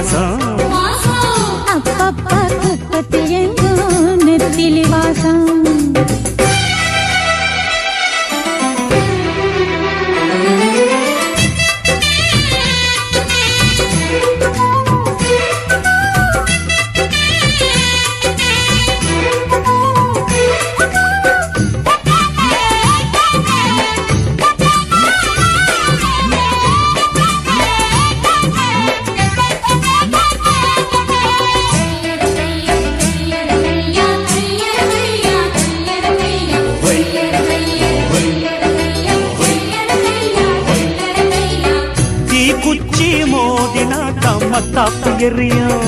மாசம் அப்பப்பா குப்பத்தில் எங்கும் நெத்திலி வாசம் தீ குச்சி மோதினா தம்மத்தாப்பு எரியும்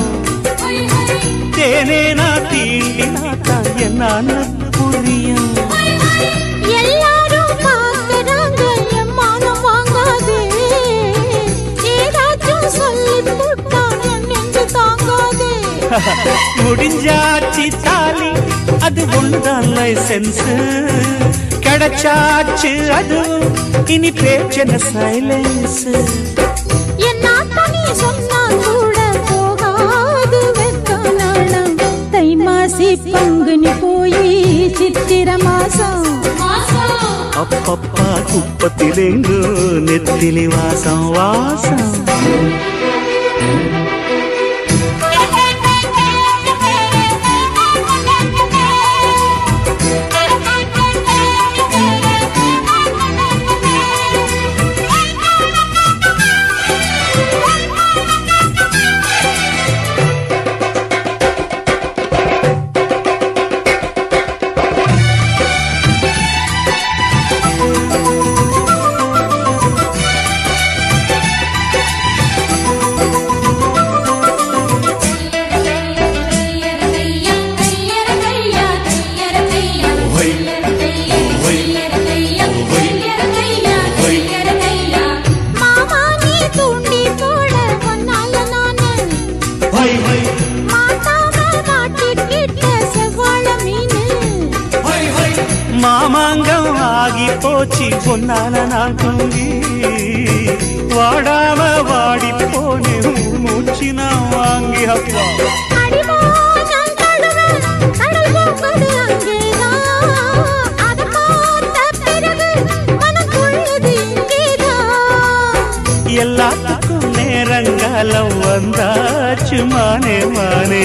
தேனேனா தீண்டினா தான் என்னன்னு புரியும் எல்லாரும் பார்க்கறாங்க என் மானம் வாங்காதே ஏதாச்சும் சொல்லி போட்டான் என் நெஞ்சு தாங்காதே முடிஞ்சாச்சு தாலி அது ஒண்ணுதான் லைசன்ஸ் கிடைச்சாச்சு அது இனி பேச்சன சைலன்ஸ் என் நாட்டனி சொன்னா கூட போகாது வெக்க நாளம் தை மாசி பங்குனி போய் சித்திர மாசம் அப்பப்பா குப்பத்திலேங்கு நெத்திலி வாசம் வாசம் மாமா நீ தூண்டி போட பொன்னால நானு மாட்டாம மாட்டிக்கிட்ட செவ்வாழ மீனு மாமாங்கம் ஆகி போச்சு பொன்னால நான் தூங்கி வாடாம வாடி போனே மூச்சு நான் வாங்கி அப்பா அடிமா நான் தழுவேன் கடல் போகுது அங்கேதான் அதை பார்த்த பிறகு மனம் கொள்ளுது இங்கேதான் எல்லாத்துக்கும் நேரங்காலம் வந்தாச்சு மானே மானே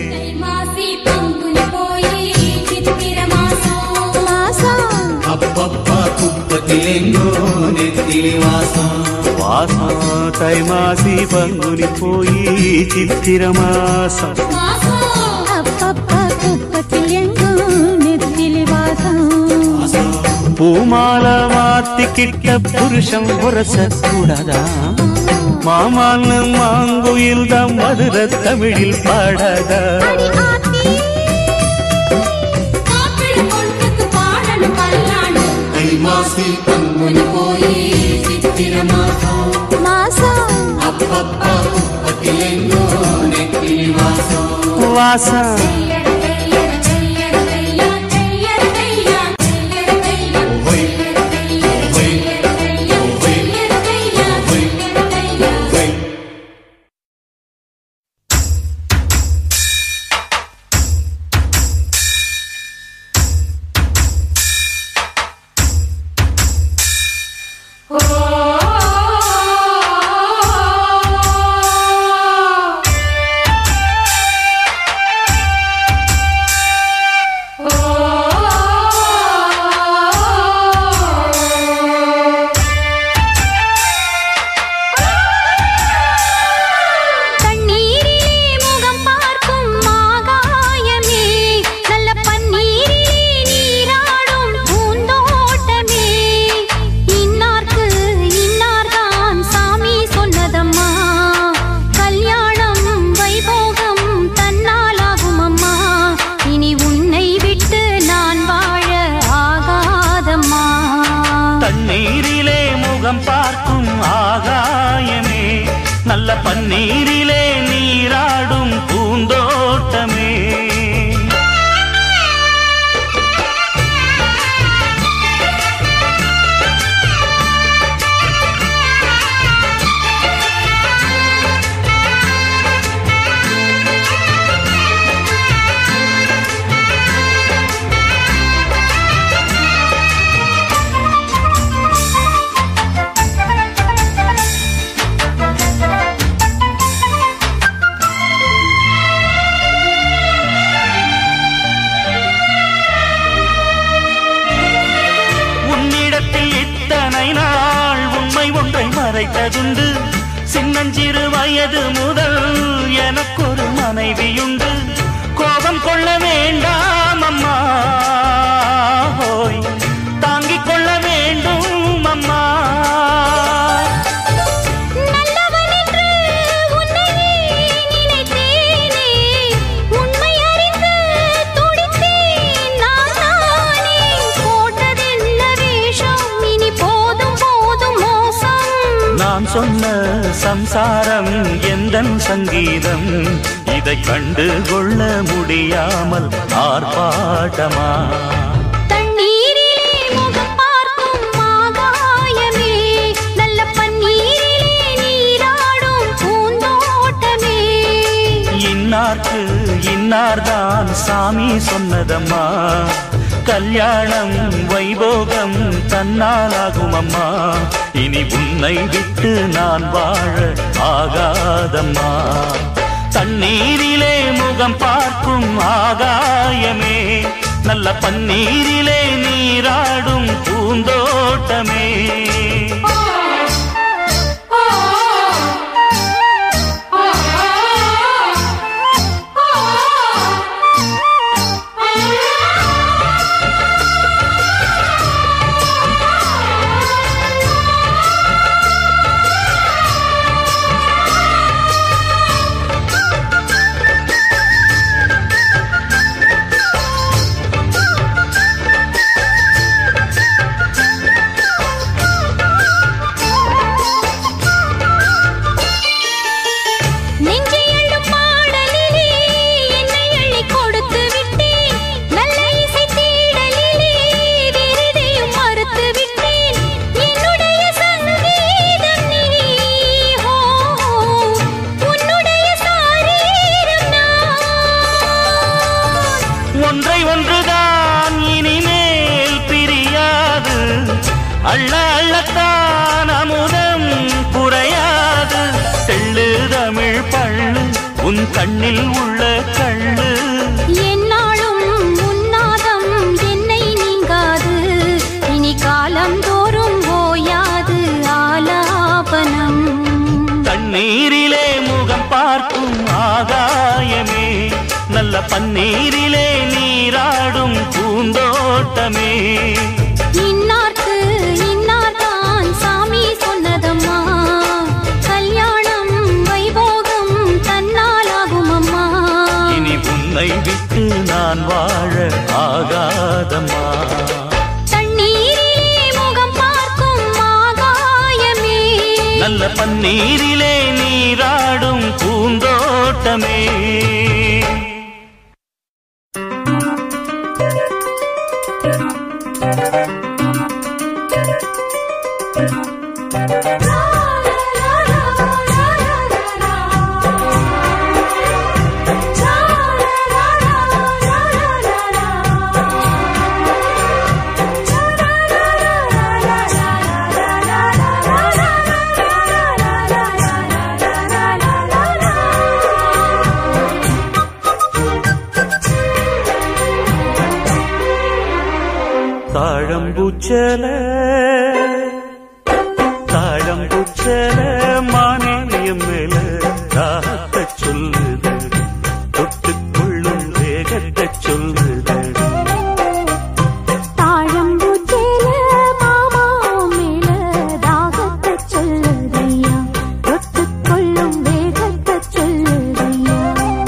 மாசம் அப்பப்பா குப்பத்திலெங்கோ நெத்திலி வாசம் வாசம் தை மாசி பங்குனி போய் சித்திர மாசம் அப்பப்பா குப்பத்தில் எங்கும் நெத்திலி வாசம் பூமால மாத்திக்கிட்ட புருஷன் உரச கூடாதா மாமான்னு மாங்குயில் தான் மதுர தமிழில் பாடாதா அடி ஆத்தி தை மாசி பங்குனி போய் சித்திர மாசம் மாசம் அப்பப்பா குப்பத்திலெங்கோ நெத்திலி வாசம் வாசம் ஒய் ஒய் ஒய் Oh கேட்டதுண்டு சின்னஞ்சிறு வயது முதல் எனக்கொரு மனைவியுண்டு கோபம் கொள்ள வேண்டாம் அம்மா ஹோய் தாங்கிக் கொள்ள வேண்டும் அம்மா நல்லவன் என்று உன்னையே நினைத்தேனே உண்மை அறிந்து துடித்தேன் நான் தானே போட்டதென்ன வேஷம் இனி போதும் போதும் மோசம் நான் சொன்ன சம்சாரம் எந்தன் சங்கீதம் இதை கண்டு கொள்ள முடியாமல் ஆர்ப்பாட்டமா தண்ணீரிலே முகம் பார்க்கும் ஆகாயமே நல்ல பன்னீரிலே நீராடும் பூந்தோட்டமே இன்னார்க்கு இன்னார்தான் சாமி சொன்னதம்மா கல்யாணம் வைபோகம் தன்னாலாகும் அம்மா இனி உன்னை விட்டு நான் வாழ ஆகாதம்மா தண்ணீரிலே முகம் பார்க்கும் ஆகாயமே நல்ல பன்னீரிலே நீராடும் பூந்தோட்டமே நெஞ்சை அள்ளும் பாடலிலே என்னை அள்ளி கொடுத்து விட்டேன் நல்ல இசை தேடலிலே விருதையும் மறுத்து விட்டேன் என்னுடைய சங்கீதம் நீ ஹோ உன்னுடைய சாரீரம் நான் ஒன்றை ஒன்றுதான் இனிமேல் பிரியாது அள்ள அள்ளத்தான் அமுதம் குறையாது தெள்ளு தமிழ் பள்ளு உன் கண்ணில் உள்ள கள்ளு என்னாலும் உன்னாதம் என்னை நீங்காது இனி காலம் தோறும் ஓயாது ஆலாபனம் தண்ணீரிலே முகம் பார்க்கும் ஆகாயமே நல்ல பன்னீரிலே நீராடும் பூந்தோட்டமே இன்னார்க்கு இன்னார்தான் சாமி சொன்னதம்மா கல்யாணம் வைபோகம் தன்னாலாகும் அம்மா இனி உன்னை விட்டு நான் வாழ ஆகாதம்மா தண்ணீரிலே முகம் பார்க்கும் ஆகாயமே நல்ல பன்னீரிலே நீராடும் பூந்தோட்டமே தாழம்பூச்சல தாழம்பூச்சல மானேயம் மேல தாத்த சொல்லுது தொட்டுக்கொள்ளும் வேகத்தை சொல்லுது தாழம்பூச்சேல மாமா மேல தாகத்தை சொல்லுதையா தொட்டுக்கொள்ளும் வேகத்தை சொல்லுதையா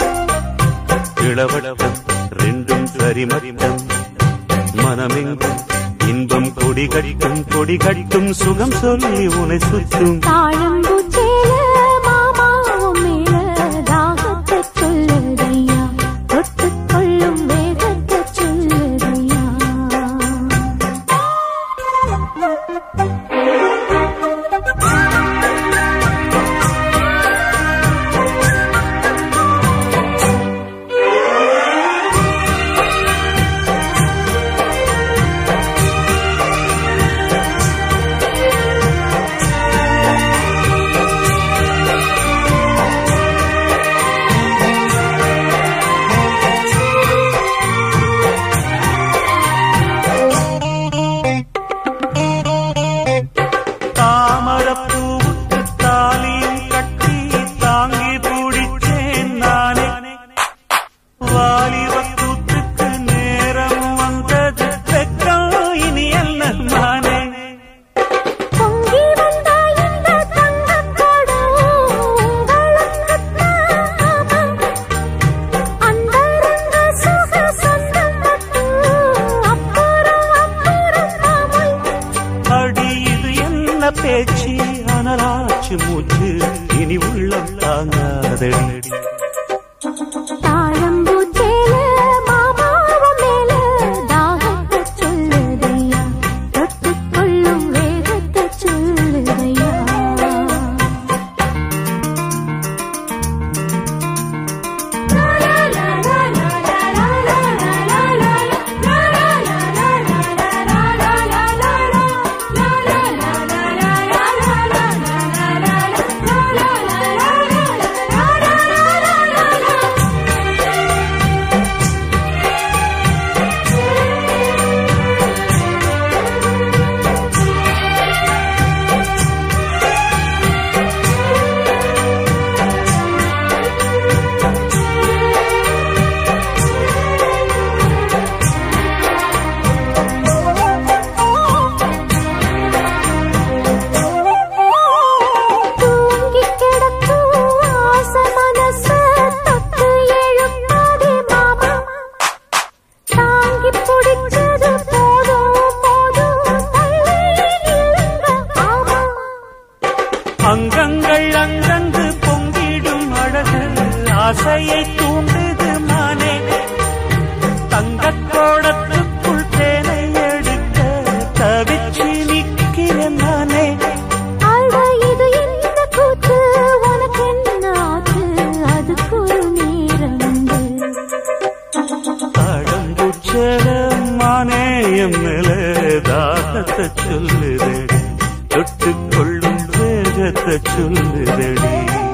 இளவட்டம் ரெண்டும் சரிமரிமம் மனமெங்கும் இன்பம் கொடி கட்டும் கொடி கட்டும் சுகம் சொல்லி உனை சுற்றும் தாழம்பூச்சேல மாமா மேல தாகத்தை சொல்லுதையா தொட்டுக்கொள்ளும் வேகத்தை சொல்லுதையா தாழம்பூச்சல ஆசையை தூண்டுது மானே தங்கக் கோடத்துக்குள் தேனை எடுக்க தவிச்சு நிற்கிறேன் நானே அட இது என்ன கூத்து உனக்கு என்ன ஆச்சு அதுக்கு ஒரு நேரம் உண்டு தாழம்பூச்சரமானே என் மேல தாகத்தை சொல்லுதடி தொட்டுக் கொள்ளும் வேகத்தை சொல்லுதடி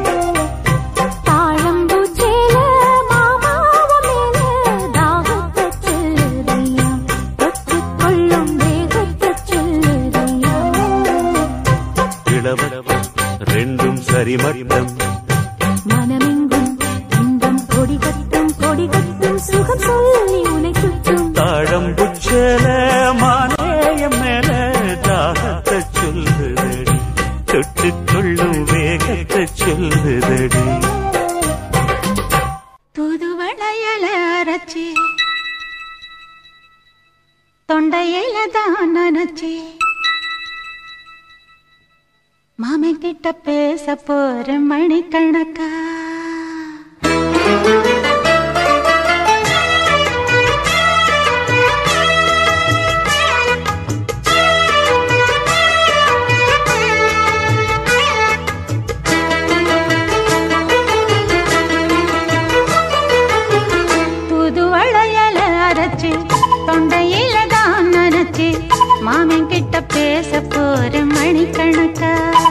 தாழம்பூச்சேல மாமாவ மேல தாகத்தை சொல்லுதையா தொட்டுக் கொள்ளும் வேகத்தை சொல்லுதையா இளவரவம் ரெண்டும் சரிமட்டம் மனமெங்கும் இன்பம் கொடி கட்டும் கொடி கட்டும் சுகம் சொல்லி உனை சுற்றும் தாழம்புச்சரமானே என் மேல தாகத்தை சொல்லுதடி தொட்டுக் கொள்ளும் வேகத்தை சொல்லுதடி புது வளையல அரைச்சி தொண்டையில தான் நினைச்சி மாமன் கிட்ட பேச போற மணிக்கணக்கா புது வளையல அரைச்சு தொண்டையில தான் நினைச்சு மாமன் கிட்ட பேச போற மணிக்கணக்கா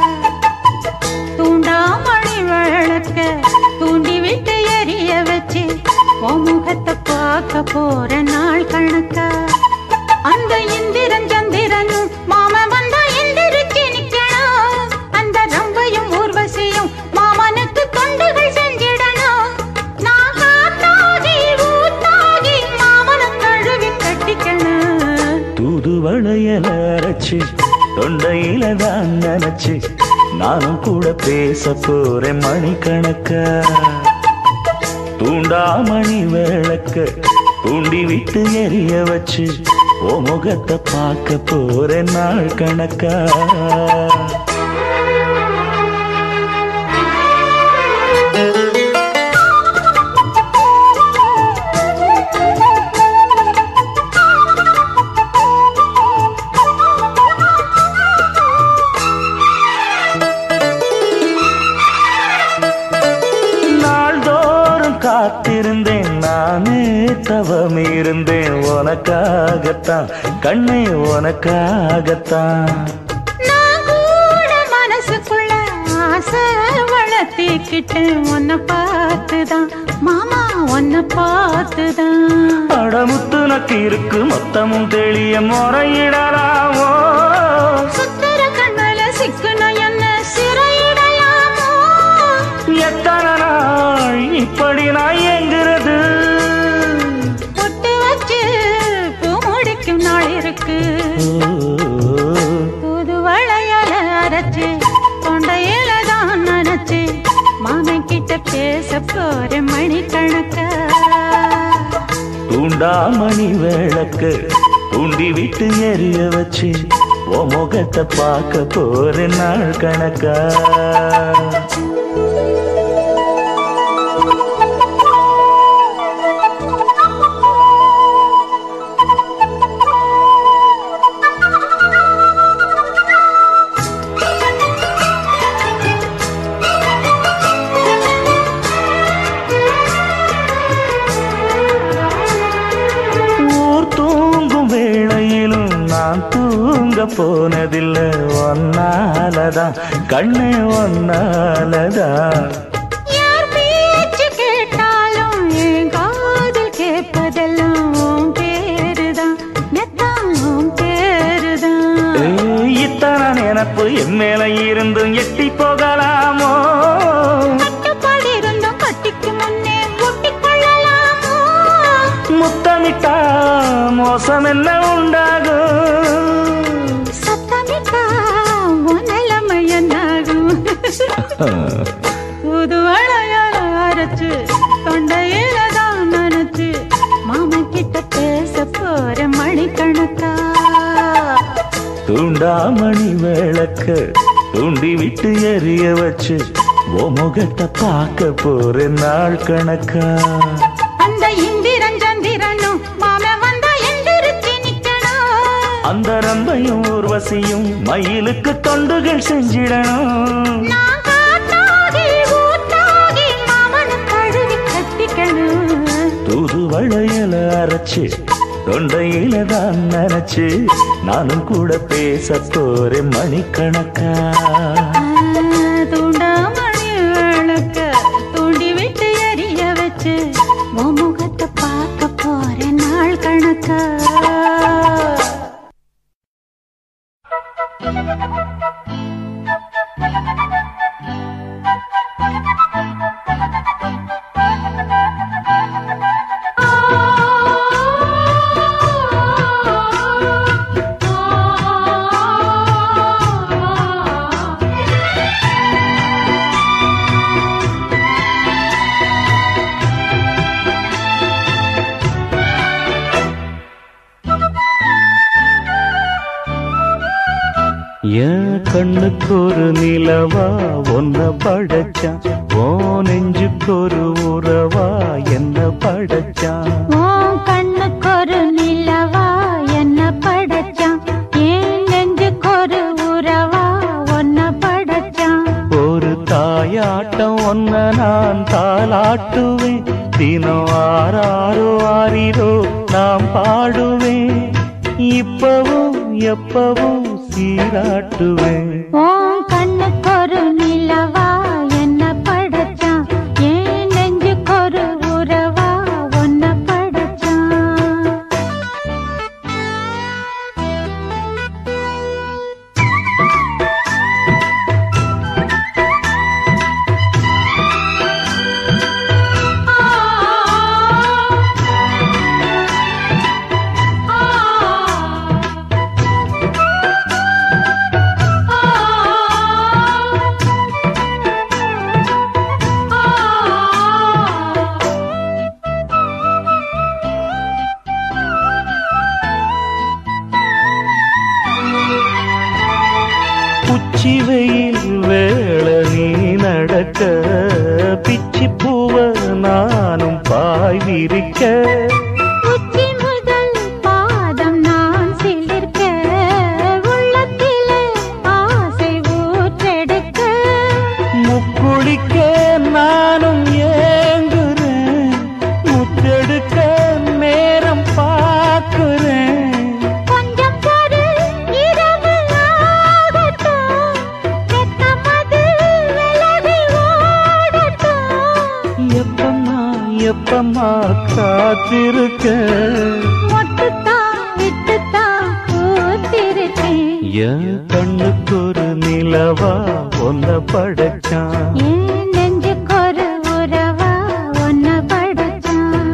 தூண்டாமணி விளக்க தூண்டி விட்டு எரிய வச்சு உன் முகத்தை பார்க்க போற நாள் கணக்கா அந்த இந்திரன் சந்திரனும் மாமன் வந்தா எந்திரிச்சு நிக்கணும் அந்த ரம்பையும் ஊர்வசியும் மாமனுக்கு தொண்டுகள் செஞ்சிடணும் நான் காத்தாகி ஊத்தாகி மாமனை கழுவி கட்டிக்கணும் தூது வளையல அரைச்சு தொண்டையில தான் நினைச்சு நானும் கூட பேச போறேன் மணிக்கணக்கா தூண்டாமணி விளக்க தூண்டி விட்டு எரிய வச்சு ஓ முகத்தை பார்க்க போறேன் நாள் கணக்கா நாள்தோறும் காத்திருந்தேன் நானே தவம் இருந்தேன் உனக்காகத்தான் கண்ணே உனக்காகத்தான் நான் கூட மனசுக்குள்ள ஆசை வளர்த்திக்கிட்டேன் உன்னை பார்த்துதான் மாமா உன்னை பார்த்துதான் அடமுத்து நக்கு இருக்கு மொத்தமும் தெளிய முறையிடலாமோ சுத்தர கண்ணல சிக்கன என்ன சிறையிடையாமோ எத்தனை நாள் இப்படி நான் எங்கிறது பொட்டு வச்சு பூ முடிக்கும் நாள் இருக்கு புது வளையல அரைச்சு தொண்டையில தான் நினைச்சு மாமன் கிட்ட பேச போற மணிக்கணக்கா தூண்டாமணி விளக்கு தூண்டி விட்டு எரிய வச்சு ஓ முகத்தை பார்க்க போறேன் நாள் கணக்கா ஊர் தூங்கும் வேளையிலும் நான் தூங்க போனதில்லை ஒன்னாலதான் கண்ணே ஒன்னாலதான் யார் பேச்சு கேட்டாலும் என் காதில் கேட்பதெல்லாம் உன் பேருதான் நெத்தான் உன் பேருதான் ஏய், இத்தனை நினப்பு என் மேல இருந்தும் எட்டி போகலாமோ கட்டுப்பாடு இருந்தும் கட்டிக்கு முன்னே ஒட்டிக் கொள்ளலாமோ முத்தமிட்டா மோசம் என்ன உண்டாகும் சத்தமிட்டா உன் நிலைமை என்னாகும் புது அழையால அரைச்சு தொண்டையில தான் நினைச்சு மாமன் கிட்ட பேச போற மணிக்கணக்கா தூண்டாமணி விளக்க தூண்டி விட்டு எரிய வச்சு ஓ முகத்தை பார்க்க போற நாள் கணக்கா அந்த இந்திரன் சந்திரனும் மாம வந்தா எந்திரிச்சு நிக்கணும் அந்த ரம்பையும் ஊர்வசியும் மயிலுக்கு தொண்டுகள் செஞ்சிடணும் நான் காத்தாகி ஊத்தாகி மாமனை கழுவி கட்டிக்கணும் தூது வளையல அரைச்சு தொண்டையில தான் நினைச்சு நானும் கூட பேச போறேன் மணிக்கணக்கா தூண்டாமணி விளக்க தூண்டி விட்டு எரிய வச்சு உன் முகத்தை பார்க்க போற நாள் கணக்கா என் கண்ணுக்கு ஒரு நிலவா ஒன்ன படைச்சான் ஓ நெஞ்சுக்கு ஒரு உறவா என்ன படைச்சான் உன் கண்ணுக்கு ஒரு நிலவா என்ன படைச்சான் ஏன் நெஞ்சுக்கு ஒரு உறவா ஒன்ன படைச்சான் ஒரு தாயாட்டம் ஒன்ன நான் தாளாட்டுவேன் தினம் ஆறாரோ ஆறிரோ நாம் பாடுவேன் இப்பவும் எப்பவும் சீராட்டுவேன் உன் கண்ணுக்கு ஒரு நிலவா என்ன படைச்சான் ஏன் நெஞ்சுக்கு ஒரு உறவா ஒன்ன படைச்சான் உச்சி வெயில் வேள நீ நடக்க பிச்சி பூவ நானும் பாய் விரிக்க உச்சி முதல் பாதம் நான் சிலிர்க்க உள்ளத்திலே ஆசை ஊற்றெடுக்க முக்குளிக்க நானும் ஏங்குறேன் முத்தெடுக்க நேரம் பார்க்கிறேன் கொஞ்சம் பொறு இரவு ஆகட்டும் வெட்கமது விலகி ஓடட்டும் எப்பம்மா எப்பம்மா காத்திருக்க மொட்டுத்தான் விட்டுத்தான் பூத்திருக்கேன் என் கண்ணுக்கு ஒரு நிலவா ஒன்ன படைச்சான் ஏன் நெஞ்சுக்கு ஒரு உறவா ஒன்ன படைச்சான்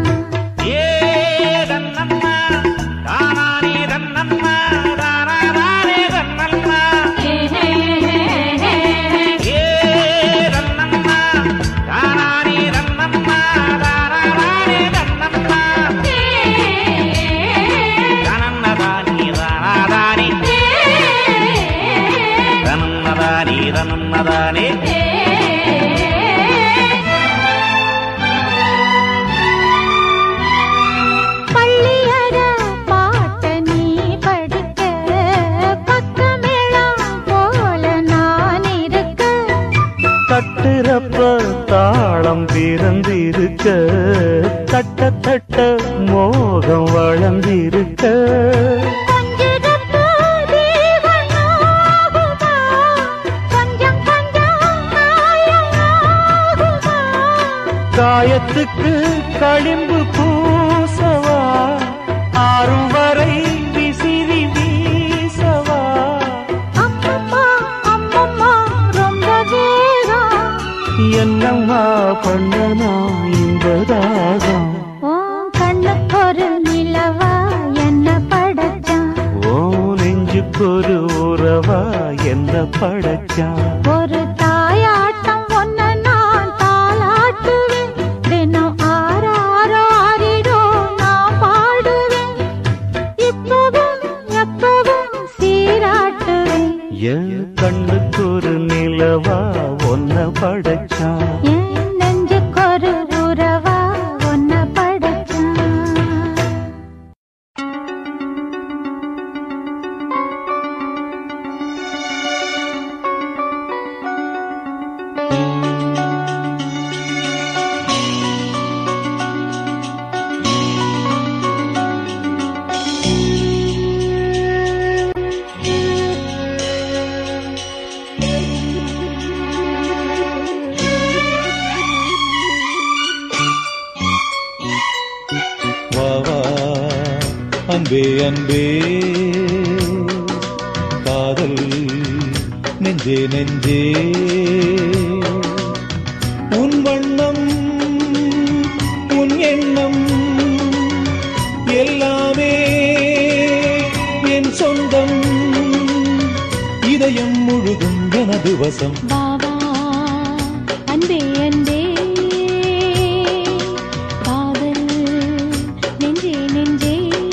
பள்ளியற பாட்ட நீ படிக்க பக்கமேளம் போல நான் இருக்க தட்டுறப்ப தாளம் பிறந்திருக்க தட்ட தட்ட மோகம் வளர்ந்திருக்க கொஞ்சிடப்போ தேவன் ஆகுமா கொஞ்சம் கொஞ்சம் மாயமாகுமா காயத்துக்கு களிம்பு பூசவா ஆறும் வரை விசிறி வீசவா அம்மம்மா அம்மம்மா ரொம்ப வேகம் என்னம்மா பண்ணனா இந்த தாகம் ஓ கண்ணுக்கு ஒரு நிலவா என்ன படைச்சான் ஓ நெஞ்சுக்கொரு உறவா என்ன படைச்சான் ஒரு தாயாட்டம் ஒன்ன நான் தாளாட்டுவேன் தினம் ஆறாரோ ஆறிடோ நான் பாடுவேன் இப்பவும் எப்பவும் சீராட்டுவேன் என் கண்ணுக்கு ஒரு நிலவா ஒன்ன படைச்ச அன்பே அன்பே காதல் நெஞ்சே நெஞ்சே உன் வண்ணம் உன் எண்ணம் எல்லாமே என் சொந்தம் இதயம் முழுதும் எனது வசம் பாவா அன்பே அன்பே காதல் நெஞ்சே நெஞ்சே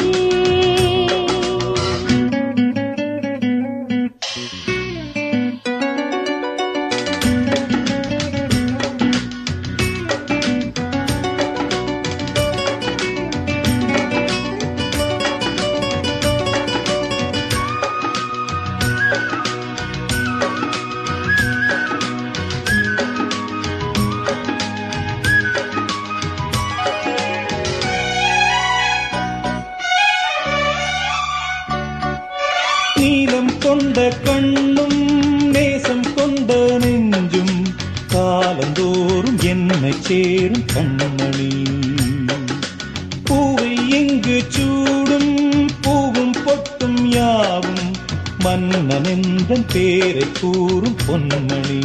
நீலம் கொண்ட கண்ணும் நேசம் கொண்ட நெஞ்சும் காலந்தோறும் என்னை சேரும் கண்மணி பூவை இங்கு சூடும் பூவும் பொட்டும் யாவும் மன்னனெந்தன் பேரை கூறும் பொன்மணி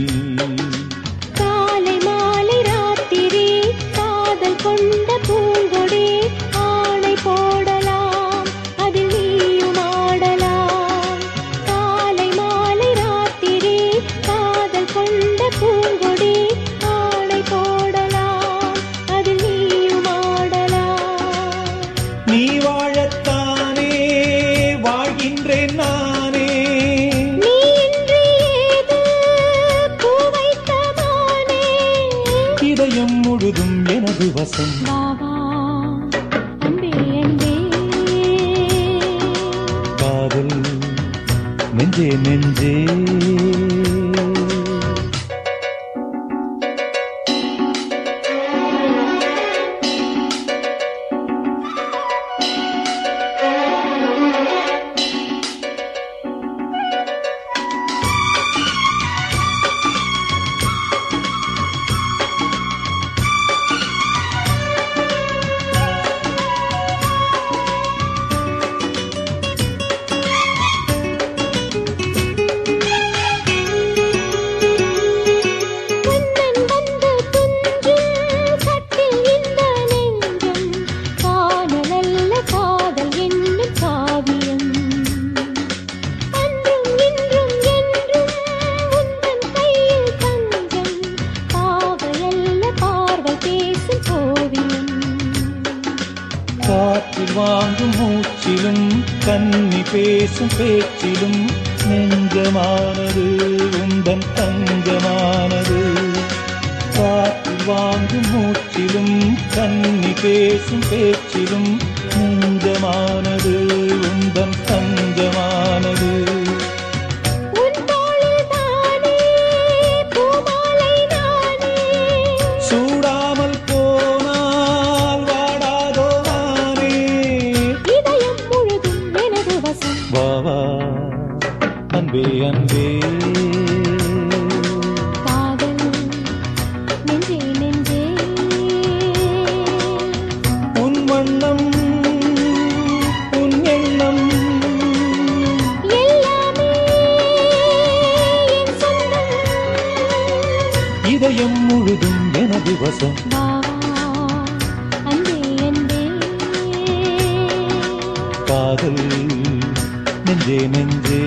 காலை மாலை ராத்திரி காதல் கொண்ட பூங்கொடி ஆணை போடலாம் அதில் நீயும் ஆடலாம் காலை மாலை ராத்திரி காதல் கொண்ட பூங்கொடி ஆணை போடலாம் அதில் நீயும் ஆடலாம் நீ வாழத்தானே வாழ்கின்றேன் நானே நீ இன்றி ஏது பூ வைத்தமானே இதயம் முழுதும் எனது வசம் பாவா அன்பே அன்பே காதல் நெஞ்சே நெஞ்சே கண்ணன் வந்து துஞ்சும் கட்டில் இந்த நெஞ்சம் காணலல்ல காதல் என்னும் காவியம் அன்றும் இன்றும் என்றும் உந்தன் கையில் தஞ்சம் பாவையல்ல பார்வை பேசும் ஓவியம் காற்றில் வாங்கும் மூச்சிலும் கன்னி பேசும் பேச்சிலும் நெஞ்சமானது உந்தன் தங்கமானது காற்றில் வாங்கும் மூச்சிலும் கன்னி பேசும் பேச்சிலும் நெஞ்சமானது உந்தன் தங்கமானது உன் தோளில் தானே பூமாலை நானே சூடாமல் போனால் வாடாதோ நானே இதயம் முழுதும் எனது வசம் வா வா அன்பே அன்பே காதல் நெஞ்சே நெஞ்சே உன் வண்ணம் உன் எண்ணம் எல்லாமே என் சொந்தம் இதயம் முழுதும் எனது வசம் பாவா அன்பே அன்பே காதல் நெஞ்சே நெஞ்சே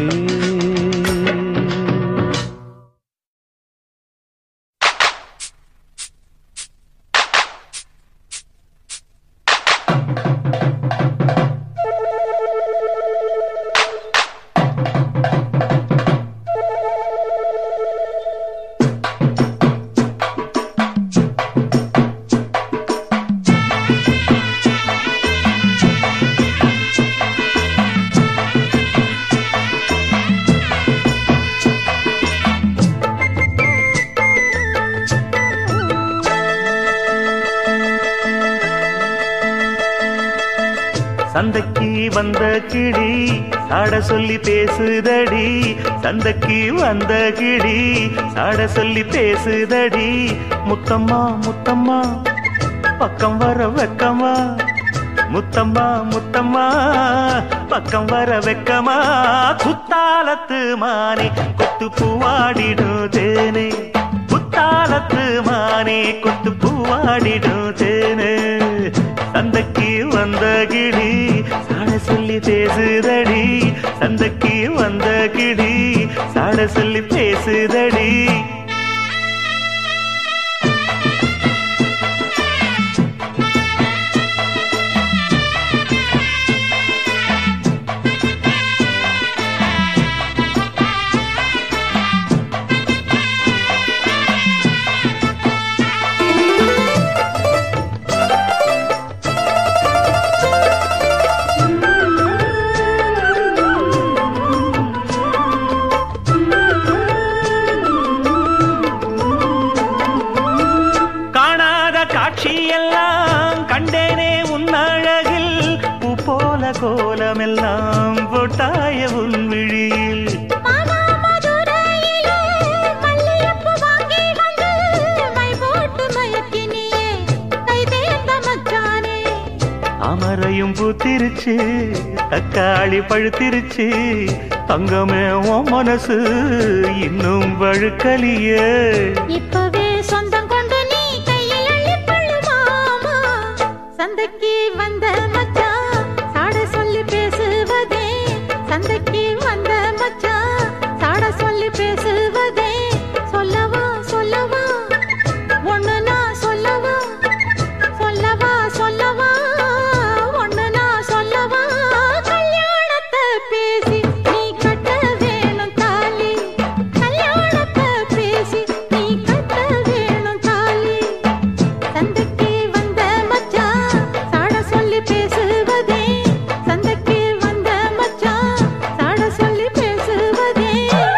சந்தைக்கு வந்த கிளி சாட சொல்லி பேசுதடி சந்தைக்கு வந்த கிளி சாட சொல்லி பேசுதடி முத்தம்மா முத்தம்மா பக்கம் வர வெக்கமா முத்தம்மா முத்தம்மா பக்கம் வர வெக்கமா குத்தாலத்து மானே கொத்து பூவாடிடும் தேனே குத்தாலத்து மானே கொத்து பூவாடிடும் தேனே சந்தைக்கு வந்த கிளி சாட சொல்லி பேசுதடி சந்தைக்கு வந்த கிளி சாட சொல்லி பேசுதடி காணாத காட்சியெல்லாம் கண்டேனே உன் அழகில் பூ போல கோலமெல்லாம் போட்டாய உன் விழியில் மானாமதுரையிலே மல்லிகைப்பூ வாங்கி வந்து மை போட்டு மயக்கினியே கை தேர்ந்த மச்சானே அமரையும் பூத்திருச்சு தக்காளி பழுத்திருச்சு தங்கமே உன் மனசு இன்னும் வழுக்கலியே இப்பவே சொந்தம் கொண்டு நீ கையில் அள்ளிக் கொள்ளு மாமா. சந்தைக்கு வந்த மச்சான் சாட சொல்லி பேசுவதே சந்தைக்கு வந்த மச்சான் சாட சொல்லி பேசுவதே சொல்லவா சொல்லவா ஒண்ணு நான் சொல்லவா சொல்லவா சொல்லவா ஒண்ணு நான் சொல்லவா கல்யாணத்தை பேசி நீ கட்ட வேணும் தாலி கல்யாணத்தை பேசி நீ கட்ட வேணும் தாலி சந்தைக்கு வந்த மச்சான் சாட சொல்லி பேசுவதே சந்தைக்கு வந்த மச்சான் சாட சொல்லி பேசுவதே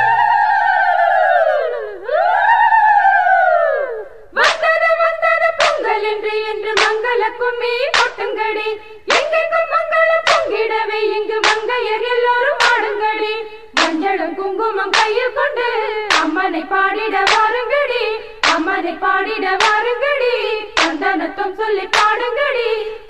வந்தது வந்தது பொங்கல் என்று என்று மங்கள கும்மி கொட்டுங்கடி எங்கெங்கும் மங்கள பொங்கிடவே இங்கு மங்கையர் எல்லோரும் ஆடுங்கடி மஞ்சளும் குங்குமம் கையில் கொண்டு அம்மனை பாடிட வாருங்கடி அம்மனை பாடிட வாருங்கடி சந்தனத்தும் சொல்லி பாடுங்கடி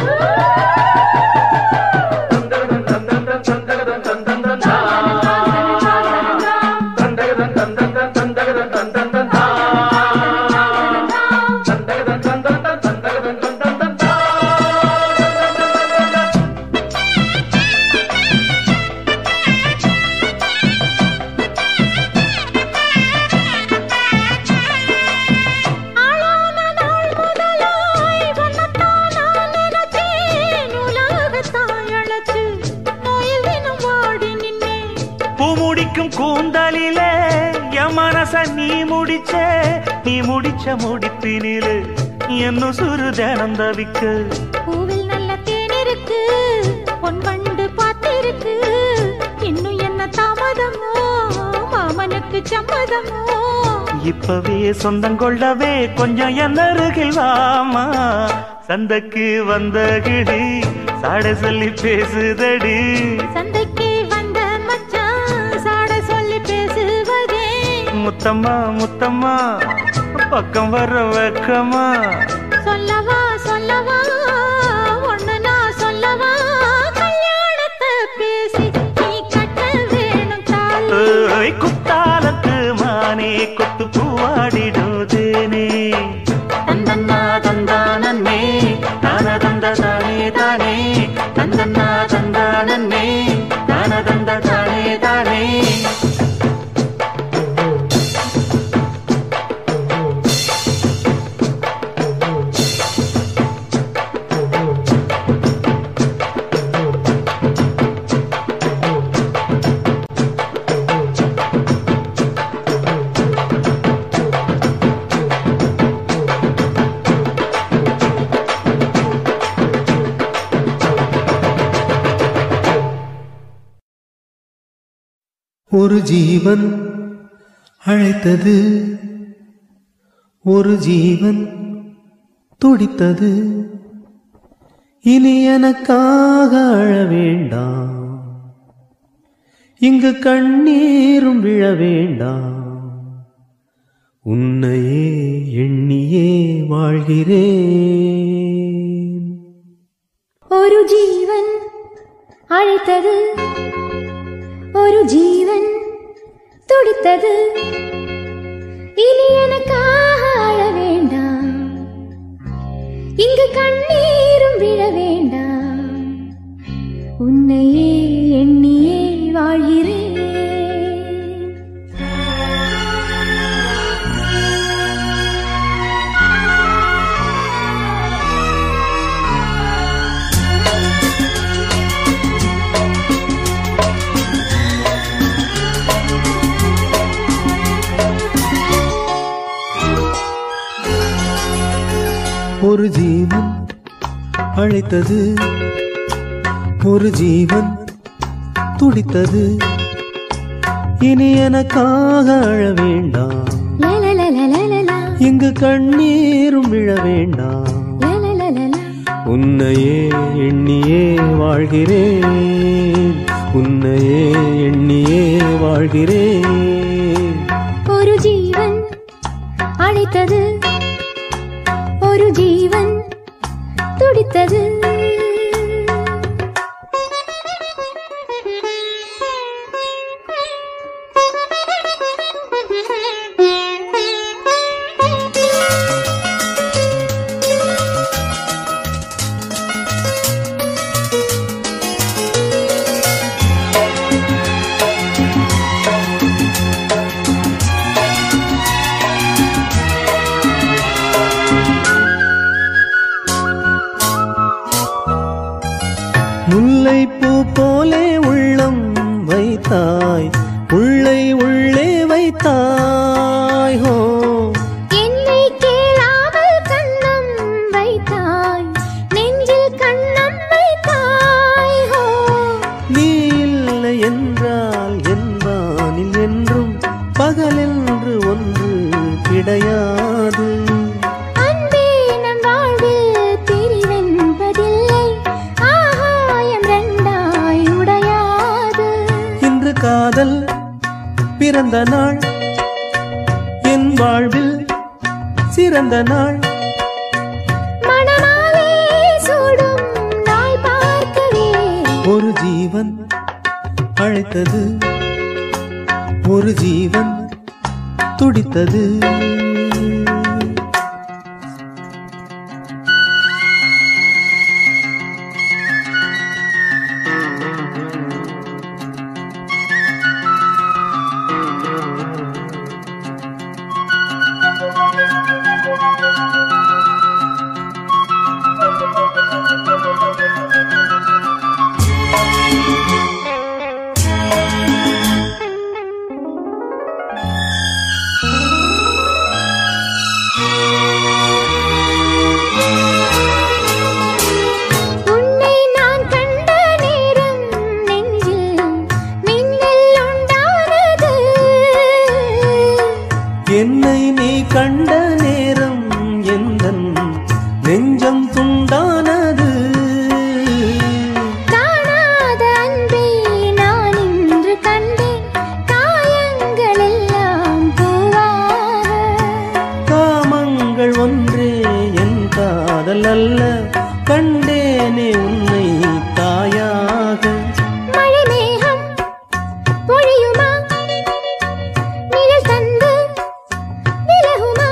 ஆளான நாள் முதலாய் உன்னைத்தான் நான் நினைச்சேன். உலகத்தாய் அழைச்சு நோயில் தினம் வாடி நின்னேன். பூ முடிக்கும் கூந்தலிலே என் மனச நீ முடிச்ச நீ முடிச்ச முடிப்பினிலே என்ன சுரு தினம் தவிக்க பூவில் நல்ல தேன் இருக்கு பொன் வண்டு பார்த்திருக்கு இன்னும் என்ன தாமதமோ மாமனுக்கு சம்மதமோ இப்பவே சொந்தம் கொள்ளவே கொஞ்சம் என் அருகில் வாமா சந்தைக்கு வந்த கிடி சாட சொல்லி பேசுதடி சந்தைக்கு வந்த மச்சான் சாட சொல்லி பேசுவதே முத்தம்மா முத்தம்மா பக்கம் வர வெக்கமா சொல்லவா சொல்லவா ஒண்ணு நான் சொல்லவா கல்யாணத்தை பேசி நீ கட்ட வேணும் தாலி ஏய், குத்தாலத்து மானே கொத்து பூவாடிடுதேனே தந்தன்னா தந்தானே தான தந்த தானே தானே தந்தன்னா தந்தானே தான தந்த தானே தானே ஒரு ஜீவன் அழைத்தது ஒரு ஜீவன் துடித்தது இனி எனக்காக அழ வேண்டாம் இங்கு கண்ணீரும் விழ வேண்டாம் உன்னையே எண்ணியே வாழ்கிறேன் ஒரு ஜீவன் அழைத்தது ஒரு ஜீவன் துடித்தது இனி எனக்காக அழ வேண்டாம் இங்கு கண்ணீரும் விழ வேண்டாம் உன்னையே எண்ணியே வாழ்கிறேன் ஒரு ஜீவன் அழைத்தது ஒரு ஜீவன் துடித்தது இனி எனக்காக அழ வேண்டாம் லலலலலலலா, இங்கு கண்ணீரும் விழ வேண்டாம் லலலலலா. உன்னையே எண்ணியே வாழ்கிறேன் உன்னையே எண்ணியே வாழ்கிறேன் ஒரு ஜீவன் அழைத்தது ஒரு ஜீவன் துடித்தது முல்லைப்பூ போலே உள்ளம் வைத்தாய் உள்ளை உள்ளே வைத்தாய் ஹோ என்னை கேளாமல் கண்ணம் வைத்தாய் நெஞ்சில் கண்ணம் வைத்தாய் ஹோ நீ இல்லை என்றால் என்பானில் என்றும் பகலென்று ஒன்று கிடையாது அன்பே நம் வாழ்வில் பிரிவென்பதில்லை ஆகாயம் ரெண்டாய் உடையாது இன்று காதல் பிறந்த நாள் என் வாழ்வில் சிறந்த நாள் மணமாலே சூடும் நாள் பார்க்கவே ஒரு ஜீவன் அழைத்தது ஒரு ஜீவன் துடித்தது உன்னை நான் கண்ட நேரம் நெஞ்சில் மின்னல் உண்டானது என்னை நீ கண்ட நேரம் எந்தன் நெஞ்சம் துண்டானது காணாத அன்பை நான் இன்று கண்டேன் காயங்கள் எல்லாம் பூவாக காமங்கள் ஒன்றே என் காதல் அல்ல கண்டேனே உன்னை தாயாக மழை மேகம் பொழியுமா நிழல் தந்து விலகுமா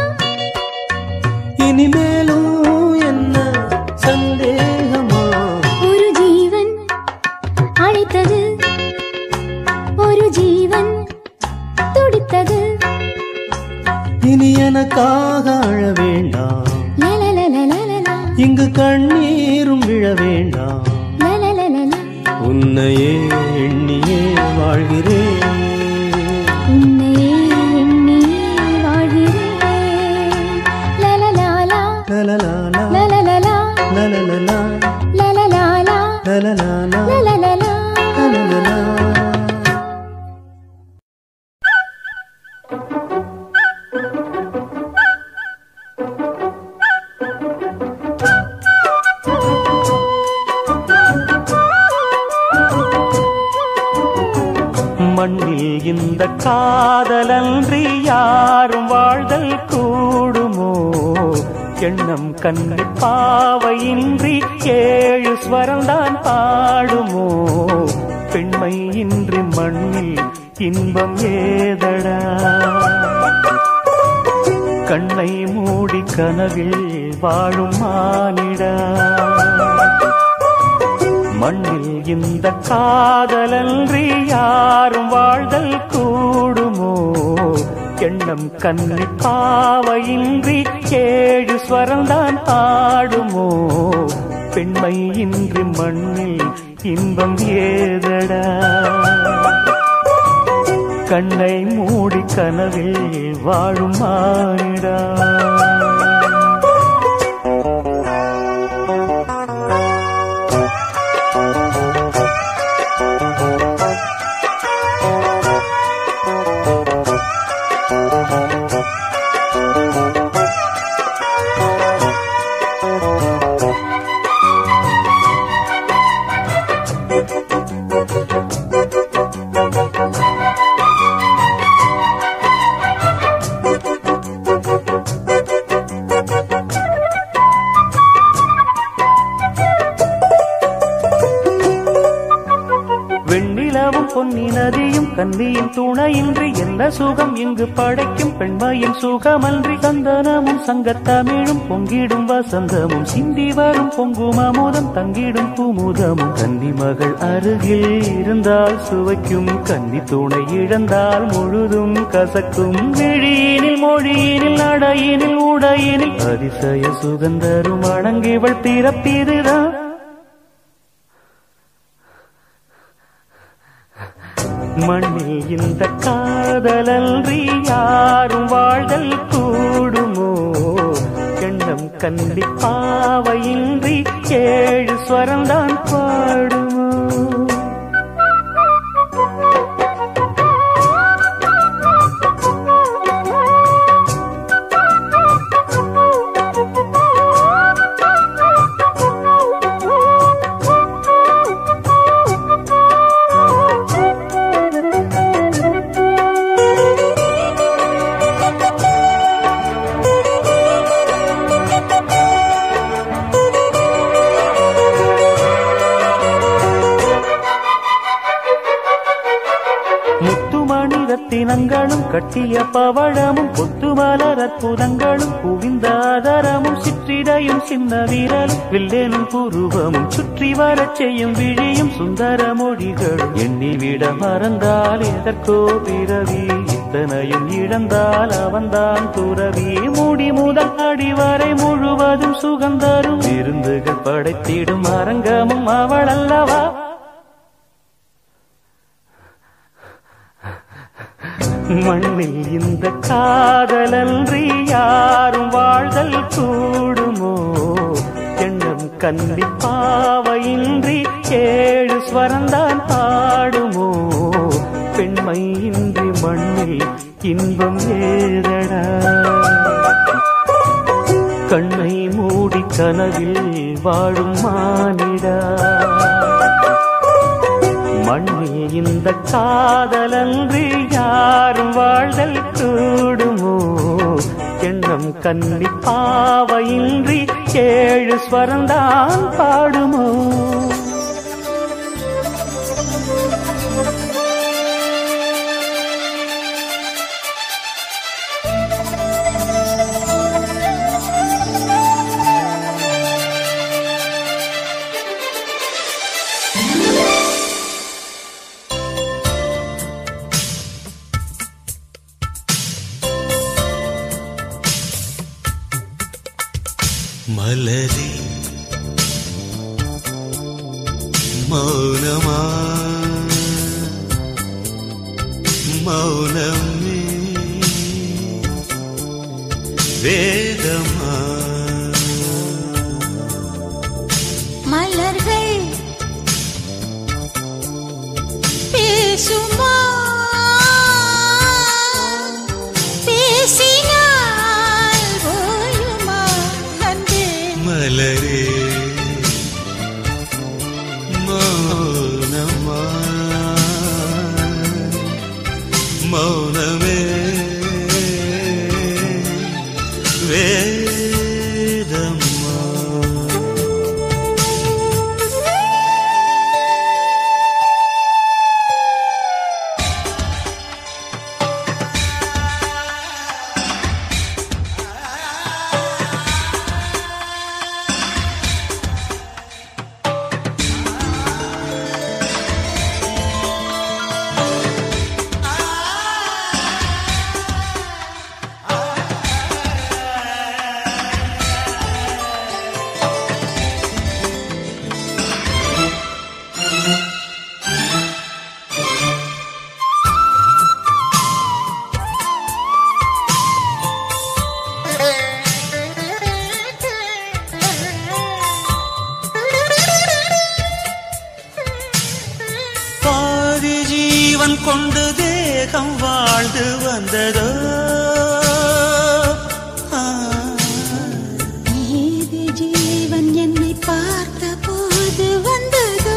இனிமேலும் என்ன சந்தேகமா ஒரு ஜீவன் அழைத்தது ஒரு ஜீவன் துடித்தது இனி எனக்காக அழ வேண்டாம் லலலலலலலா, இங்கு கண்ணீரும் விழ வேண்டாம் லலலலலா. உன்னையே எண்ணியே வாழ்கிறேன் உன்னையே எண்ணி வாழ்கிறேன் லலலாலா, லலலாலா, லலலலா, லலலலா, லலலாலா, லலலாலா, லலலலா. லலலலா. மண்ணில் இந்த காதலன்றி யாரும் வாழ்தல் கூடுமோ எண்ணம் கண்ணி பாவையின்றி ஏழு ஸ்வரம்தான் பாடுமோ பெண்மை இன்றி மண்ணில் இன்பம் ஏதடா கண்ணை மூடி கனவில் வாழும் மானிடா மண்ணில் இந்த காதலன்றி யாரும் வாழ்தல் கூடுமோ எண்ணம் கண்ணி பாவையின்றி ஏழு ஸ்வரம்தான் ஆடுமோ பெண்மை இன்றி மண்ணில் இன்பம் ஏதடா கண்ணை மூடி கனவில் வாழும் மானிடா வெண்ணிலவும் பொன்னி நதியும் கன்னியின் துணையின்றி என்ன சுகம் இங்கு படைக்கும் பெண்மையின் சுகமன்றி சந்தனமும் சங்கத்தமிழும் பொங்கிடும் வசந்தமும் சிந்தி வரும் பொங்கும் அமுதம் தங்கிடும் குமுதமும் கன்னி மகள் அருகில் இருந்தால் சுவைக்கும் கன்னி துணை இழந்தால் முழுதும் கசக்கும் விழியினில் மொழியினில் நடையினில் உடையினில் அதிசய சுகந்தரும் அடங்கிவள் பிறப்பிதுதான் மண்ணில் இந்த காதலன்றி யாரும் வாழ்தல் கூடுமோ எண்ணம் கண்டி பாவையின்றி ஏழு ஸ்வரம்தான் பாடுமோ முத்துமணி ரத்தினங்களும் கட்டிய பவழமும் கொத்துமலர் அற்புதங்களும் குவிந்த ஆதரமும் சிற்றிடையும் சின்ன வீரலும் வில்லேனும் புருவமும் சுற்றி வரச் செய்யும் விழியும் சுந்தர மொழிகளும் எண்ணிவிட மறந்தால் எதற்கோ பிறவி இத்தனையும் இழந்தால் அவன்தான் துறவி மூடி முதல் அடி வரை முழுவதும் சுகந்தரும் விருந்துகள் படைத்திடும் அரங்கமும் அவள் அல்லவா மண்ணில் இந்த காதலன்றி யாரும் வாழ்தல் கூடுமோ எண்ணம் கன்னி பாவையின்றி ஏழு ஸ்வரந்தான் பாடுமோ பெண்மை இன்றி மண்ணில் இன்பம் ஏதடா கண்ணை மூடி கனவில் வாழும் மானிடா மண்ணில் இந்த காதலன்றி யாரும் வாழ்தல் கூடுமோ எண்ணம் கன்னி பாவையின்றி ஏழு ஸ்வரந்தான் பாடுமோ மலரே மௌனமா மௌனமே வேதமா மலர்கள் பேசுமா பேசினால் ஓயுமா அன்பே மலரே மௌனமா மௌனமே வேதமா கொண்டு தேகம் வாழ்ந்து வந்ததோ ஆ. ஏது ஜீவன் என்னை பார்த்த போது வந்ததோ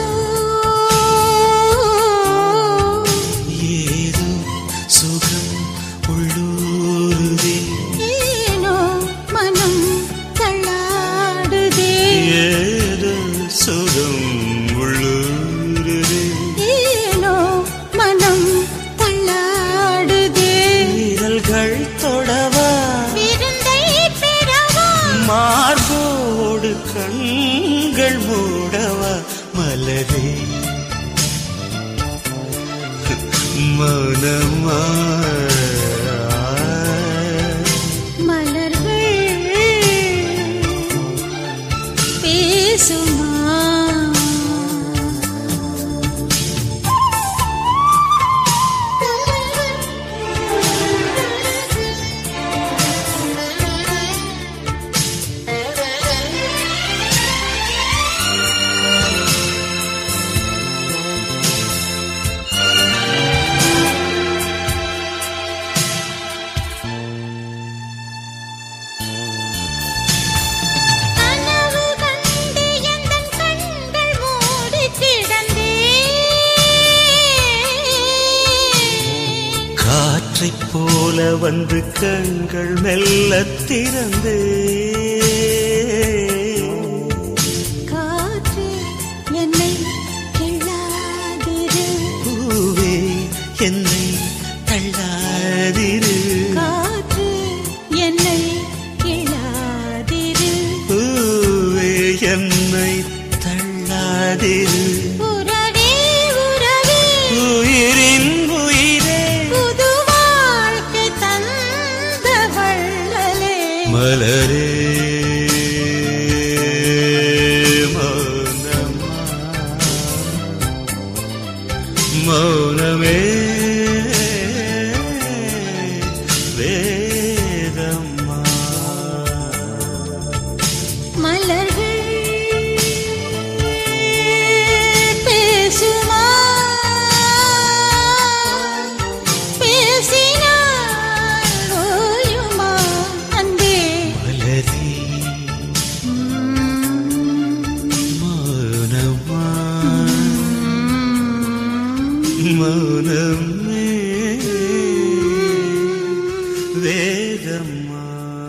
ஏதோ சுகம் உள்ளூருதே ஏனோ மனம் தள்ளாடுதே ஏதோ சுகம் உள்ளூருதே ஏனோ மனம் தள்ளாடுதே வீரல்கள் தொடவா விருந்தை பெறவா மார்போடு கண்கள் மூடவா மலரே மனமா மலர்கள் பேசுமா கனவு கண்டு எந்தன் கண்கள் மூடி கிடந்தேன் காற்றைப் போல வந்து கண்கள் மெல்ல திறந்தே காற்று என்னை கிள்ளாதிரு பூவே என்னை தள்ளாதிரு காற்று என்னை கிள்ளாதிரு பூவே என்னை தள்ளாதிரு உறவே உறவே உயிரின் உயிரே புது வாழ்க்கை தந்த வள்ளலே மலரே மௌனமா மௌனமே வேதம்மா மலர்கள் பேசுமா பேசினால் ஓயுமா அன்பே மலரே மௌனமா மௌனமே வேதம்மா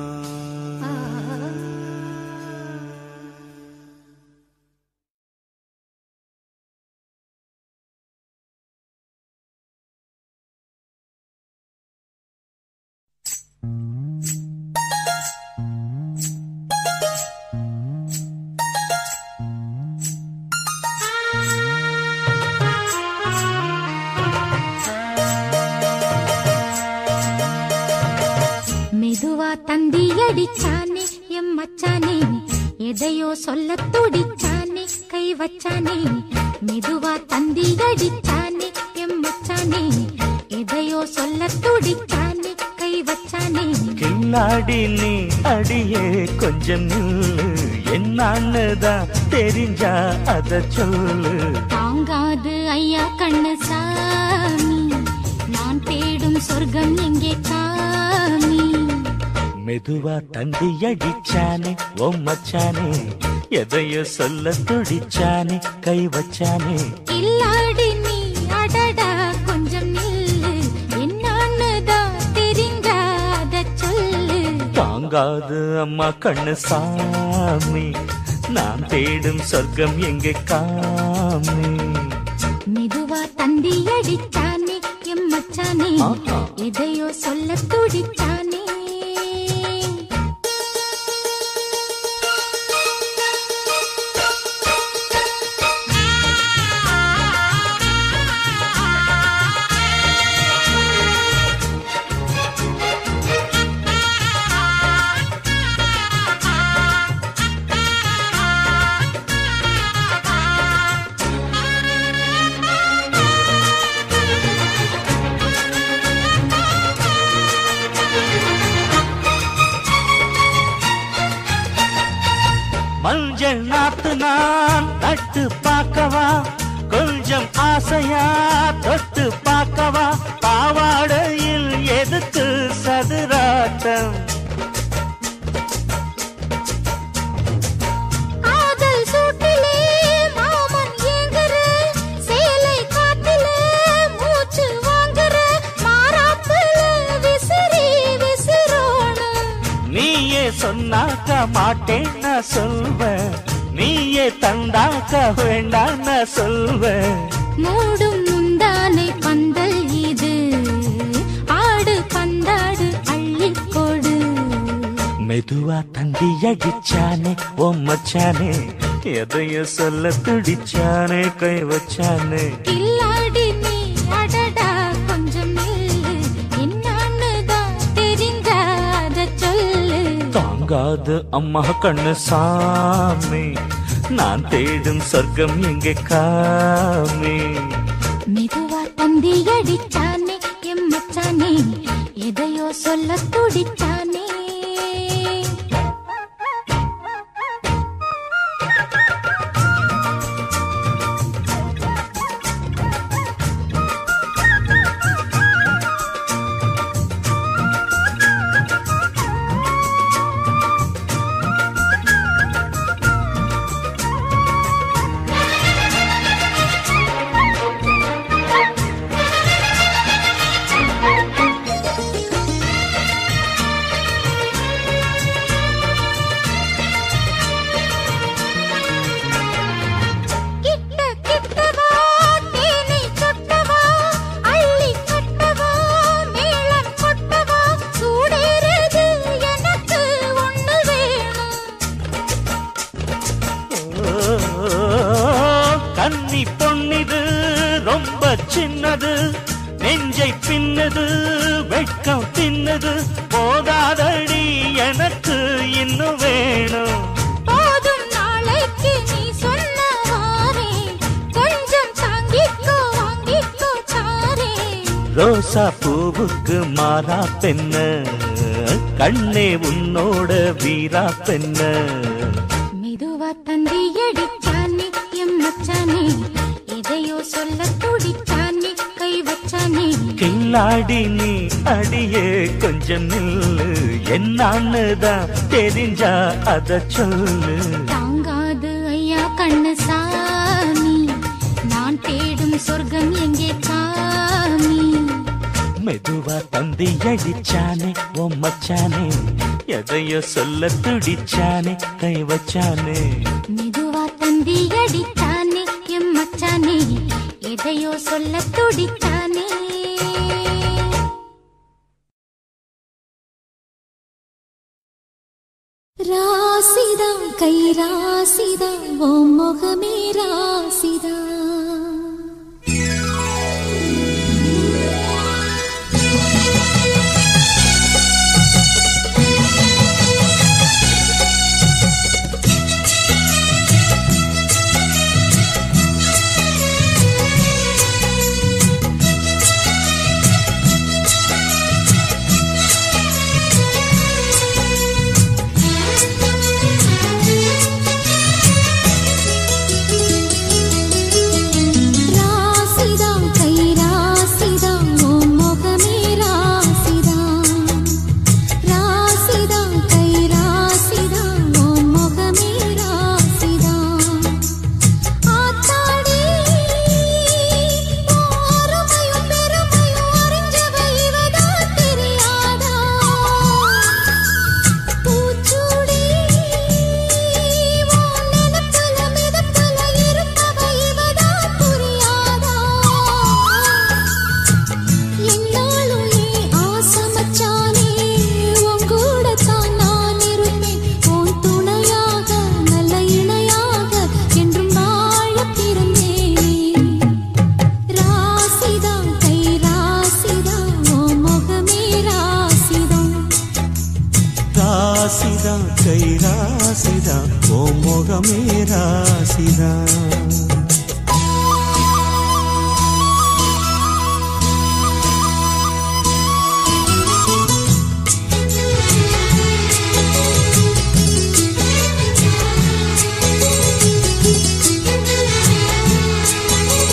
மெதுவா தந்தி அடிச்சானே எம் மச்சானே எதையோ சொல்ல துடிச்சானே கை வச்சானே மெதுவா தந்தி அடிச்சானே எம் மச்சானே எதையோ சொல்ல துடிச்சானே கை வச்சானே கில்லாடி நீ அடியே கொஞ்சம் நில்லு என்னான்னுதான் தெரிஞ்சா அத சொல்லு தாங்காது ஐயா கண்ணு சாமி நான் தேடும் சொர்க்கம் எங்கே காமி மெதுவா தந்தி அடிச்சானே ஓ மச்சானே எதையோ சொல்ல துடிச்சானே கை வச்சானே இல்லாடி நீ அடடா கொஞ்சம் நில்லு என்னான்னு தான் தெரிஞ்சாத சொல்லு தாங்காது அம்மா கண்ணு சாமி நான் தேடும் சொர்க்கம் எங்கே காமி மெதுவா தந்தி அடிச்சானே எம் மச்சானே ஆஹா. எதையோ சொல்ல துடிச்சானே மஞ்சள் நாத்து நான் நட்டு பார்க்கவா கொஞ்சம் ஆசையா தொட்டு பார்க்கவா பாவாடையில் எதுக்கு சதுராட்டம் ஆதல் சூட்டிலே மாமன் ஏங்குற சேலை காத்திலே மூச்சு வாங்குற மாறாப்புல விசிறி விசிறோணும் நீயே சொன்னாக்க மாட்டேன் நான் சொல்வேன் நீயே தந்தாக்க வேண்டாம் நான் சொல்வேன் மூடும் முந்தானை பந்தல் இது ஆடு பந்தாடு அள்ளிக் கொடு மெதுவா தந்தி அடிச்சானே ஓ மச்சானே எதையும் சொல்ல துடிச்சானே கை வச்சானே கில்லாடி நீ அடடா கொஞ்சம் நில்லு என்னான்னு தான் தெரிஞ்சாத சொல்லு தாங்காது அம்மா கண்ணு சாமி நான் தேடும் சொர்க்கம் எங்கே காமி மெதுவா தந்தி அடிச்சானே எம்மச்சானே எதையோ சொல்ல துடிச்சானே கிட்ட கிட்டவா தேனை சொட்டவா அள்ளி கட்டவா மேளம் கொட்டவா சூடேறுது எனக்கு ஒண்ணு வேணும் கன்னி பொன்னிது ரொம்ப சின்னது நெஞ்சை பின்னது வெட்கம் தின்னது போதாதடி எனக்கு இன்னும் வேணும் போதும் நாளைக்கு நீ சொன்னவாறே கொஞ்சம் தாங்கிக்கோ வாங்கிக்கோ தாரே ரோசா பூவுக்கு மாறா பெண்ண கண்ணே உன்னோட வீரா பெண்ண மெதுவா தந்தி அடிச்சானே எம் மச்சானே எதையோ சொல்ல துடிச்சானே கை வச்சானே கில்லாடி நீ அடியே கொஞ்சம் நில்லு என்னான்னு தான் தெரிஞ்சா அத சொல்லு தாங்காது ஐயா கண்ணு சாமி நான் தேடும் சொர்க்கம் எங்கே சாமி மெதுவா தந்தி அடிச்சானே ஓ மச்சானே எதையோ சொல்ல துடிச்சானே கை வச்சானே மெதுவா தந்தி அடிச்சானே எம் மச்சானே எதையோ சொல்ல துடிச்சானே ராசிதா கை ராசிதா ஓ முகமே ராசிதா ராசிதா கை ராசிதா ஓ முகமே ராசிதா ராசிதா கை ராசிதா ஓ முகமே ராசிதா ஆத்தாடி ஓரமையும் பெருமையும் அறிஞ்சவ இவதா தெரியாதா பூச்சூடி ஓ நினப்புல மிதப்புல இருப்பவ இவதா புரியாதா என்னாலும் நீ ஆசமச்சானே உன் கூட தான் நான் இருப்பேன் உன் துணையாக நல்ல இணையாக என்றும் வாழ பிறந்தேன் ராசிதா கை ராசிதா ஓ முகமே ராசிதா ராசிதா கை ராசிதா ஓ முகமே ராசிதா ராசிதா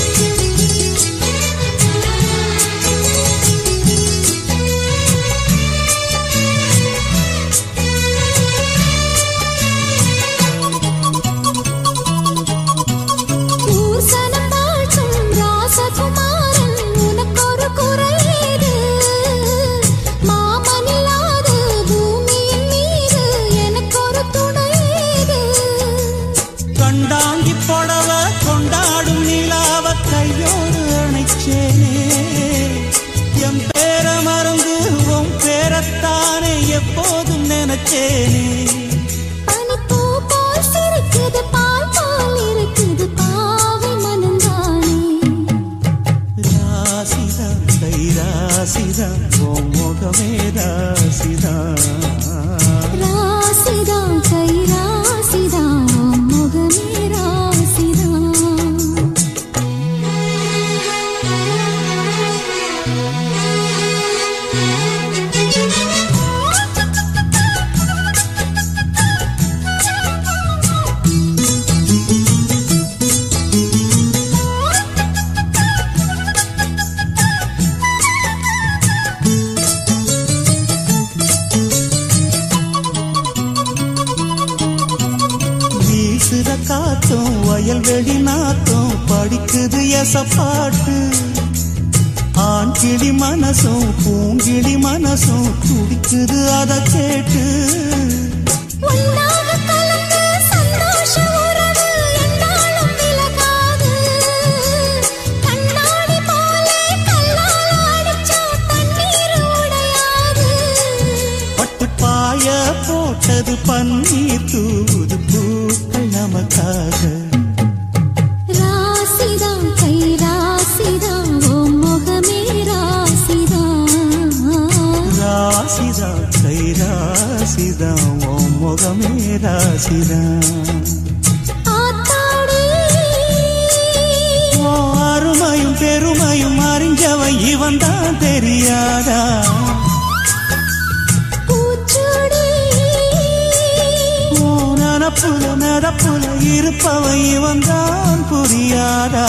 தேனே பனிப்பூ போல் சிரிக்குது பால் போல் இருக்குது பாவை மனந்தானே ராசிதா கை ராசிதா ஓ முகமே ராசிதா ராசிதா கை ராசிதா முகமே ராசிதா வீசுற காத்தும் வயல்வெளி நாத்தும் படிக்குது எசப்பாட்டு ஆண் கிளி மனசும் பூங்கிளி மனசும் துடிக்குது அத கேட்டு உன்னாக கலந்து சந்தோஷ உறவு என்னாலும் விலகாது கண்ணாடி போலே கல்லால் அடிச்சா தண்ணீர் உடையாது பட்டு பாய போட்டது பன்னீர் தூது பூக்கள் நமக்காக ராசிதா கை ராசிதா ஓ முகமே ராசிதா ராசிதா கை ராசிதா ஓ முகமே ராசிதா ஆத்தாடி ஓ அருமையும் பெருமையும் அறிஞ்சவன் இவன் தான் தெரியாதா பூச்சூடி ஓ நனப்புல நடப்புல இருப்பவன் இவன் தான் புரியாதா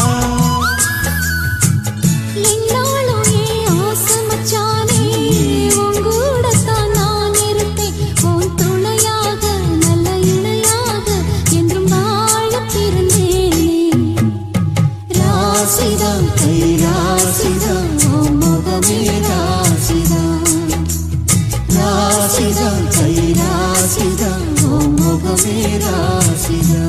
என்னாலும் ஏன் ஆசை மச்சானே உன் கூடத்தான் நான் இருப்பேன் உன் துணையாக நல்ல இணையாக என்றும் வாழப் பிறந்தேனே ராசிதா கை ராசிதா உன் முகமே ராசிதா ராசிதா கை ராசிதா உன் முகமே ராசிதா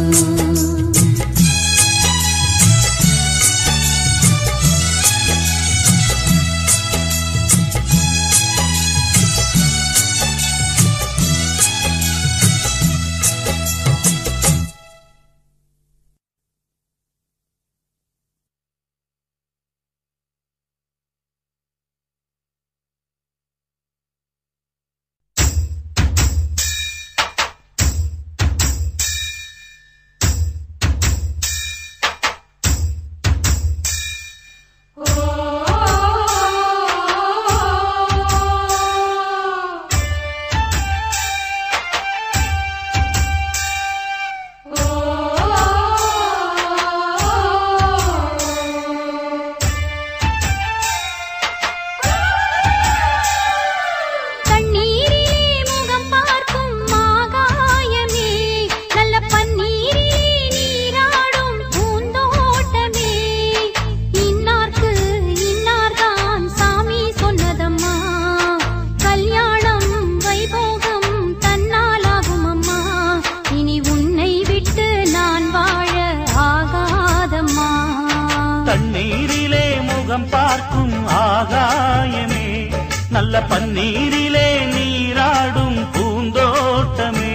கண்ணீரிலே முகம் பார்க்கும் ஆகாயமே நல்ல பன்னீரிலே நீராடும் பூந்தோட்டமே இன்னார்க்கு இன்னார்தான் சாமி சொன்னதம்மா கல்யாணம் வைபோகம் தன்னாலாகும் அம்மா இனி உன்னை விட்டு நான் வாழ ஆகாதம்மா தண்ணீரிலே முகம் பார்க்கும் ஆகாயமே நல்ல பன்னீரிலே நீராடும் பூந்தோட்டமே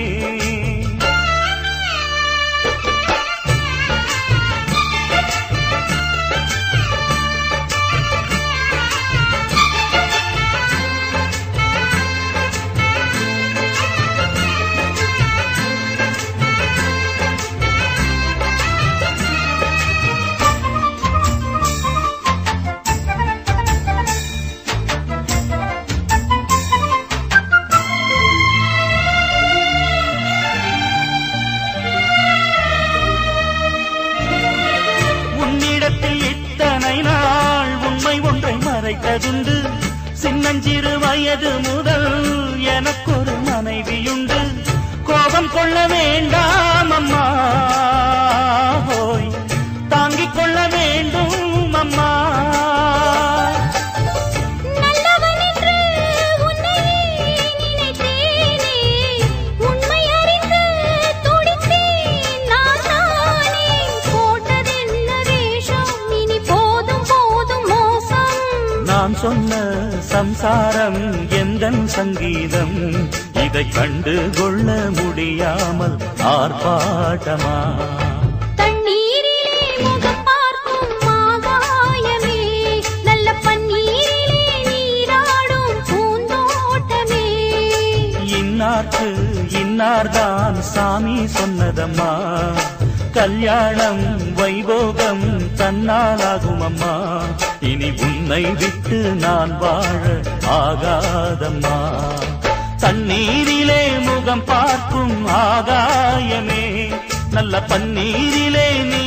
உன்னிடத்தில் இத்தனை நாள் உண்மை ஒன்றை மறைத்ததுண்டு சின்னஞ்சிறு வயது முதல் எனக்கொரு மனைவியுண்டு கோபம் கொள்ள வேண்டாம் அம்மா ஹோய் தாங்கிக் கொள்ள வேண்டும் அம்மா நல்லவன் என்று உன்னை நினைத்தேனே உண்மை அறிந்து துடித்தேன் நான் தானே போட்டதென்ன வேஷம் இனி போதும் போதும் மோசம் நான் சொன்ன சம்சாரம் எந்தன் சங்கீதம் இதை கண்டு கொள்ள முடியாமல் ஆர்ப்பாட்டமா தண்ணீரிலே முகம் பார்க்கும் ஆகாயமே நல்ல பன்னீரிலே நீராடும் பூந்தோட்டமே இன்னார்க்கு இன்னார்தான் சாமி சொன்னதம்மா கல்யாணம் வைபோகம் தன்னாலாகும் அம்மா இனி உன்னை விட்டு நான் வாழ ஆகாதம்மா தண்ணீரிலே முகம் பார்க்கும் ஆகாயமே நல்ல பன்னீரிலே நீ